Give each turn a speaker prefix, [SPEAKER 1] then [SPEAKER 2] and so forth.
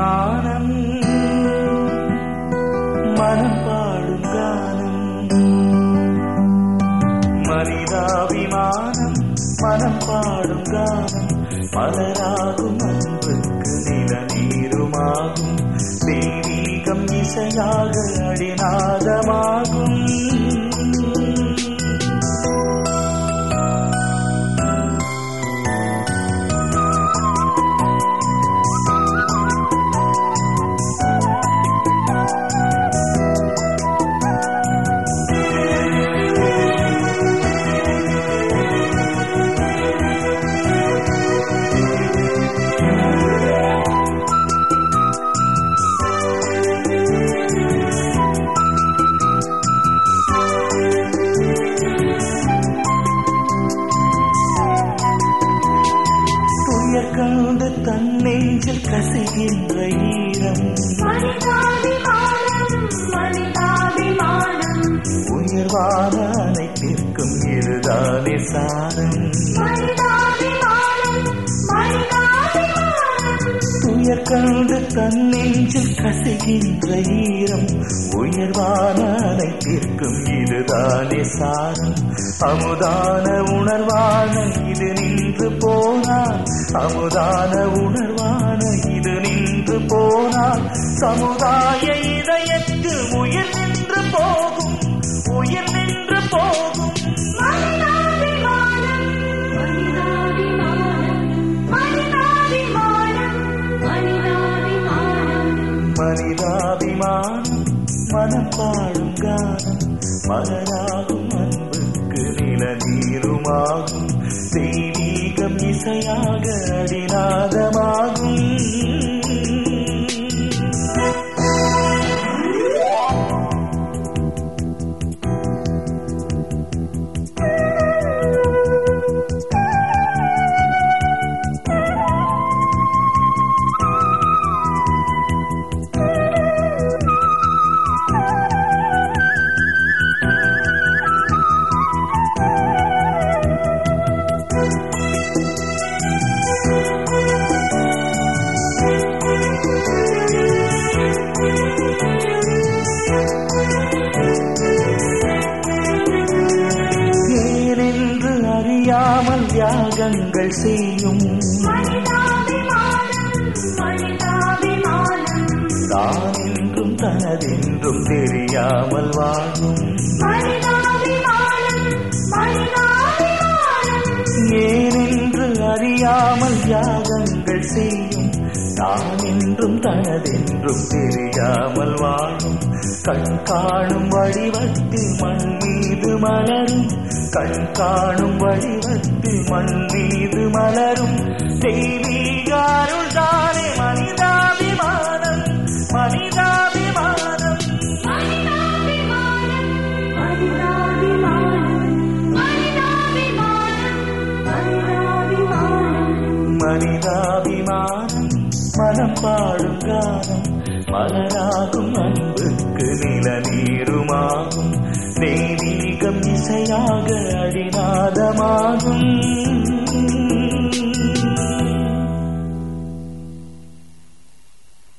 [SPEAKER 1] மனிதாபிமானம் மனம் பாடும் கானம் மனிதாபிமானம் மனம் பாடும் கானம் மலராகும் அன்புக்கு நில நீருமாகும் தெய்வீகம் இசையாக அடிநாதமாகும் துயர் கண்டு தன் நெஞ்சில் கசிகின்ற ஈரம்
[SPEAKER 2] மனிதாபிமானம் மனிதாபிமானம்
[SPEAKER 1] உயர்வான அனைத்திற்கும் இதுதானே சாரம்
[SPEAKER 2] மனிதாபிமானம் மனிதாபிமானம்
[SPEAKER 1] துயர் கண்டு தன் நெஞ்சில் கசிகின்ற ஈரம் உயர்வான அனைத்திற்கும் இதுதானே சாரம் அமுதான உணர்வான இது நின்று போனால் அமுதான உணர்வான இது நின்று போனால் சமுதாய இதயத்தில் உயிர் நின்று போகும் உயிர் நின்று போகும்
[SPEAKER 2] மனிதாபிமானம் மனிதாபிமானம் மனிதாபிமானம் மனிதாபிமானம்
[SPEAKER 1] மனிதாபிமானம் மனம் பாடும் கானம் மலராகும் அன்புக்கு நில நீருமாகும் தெய்வீகம் இசையாக அடிநாதமாகும் ஏனென்று அறியாமல் தியாகங்கள் செய்யும்
[SPEAKER 2] மனிதாபிமானம் மனிதாபிமானம்
[SPEAKER 1] தான் என்றும் தனதென்றும் தெரியாமல் வாழும்
[SPEAKER 2] மனிதாபிமானம் மனிதாபிமானம்
[SPEAKER 1] ஏனென்று அறியாமல் தியாகங்கள் செய்யும் தான் என்றும் தனதென்றும் தெரியாமல் வாழும் கண் காணும் வடிவத்தில் மண் மீது மலரும் கண் காணும் வடிவத்தில் மண் மீது மலரும் தெய்வீகாருள் தானே மனிதாபிமானம் மனிதாபிமானம்
[SPEAKER 2] மனிதாபிமானம் மனிதாபிமானம் மனிதாபிமானம் மனிதாபிமானம்
[SPEAKER 1] மனிதாபிமானம் மனம் பாடும் கானம் மலராகும் அன்புக்கு நில நீருமாகும் தெய்வீகம் இசையாக அடிநாதமாகும்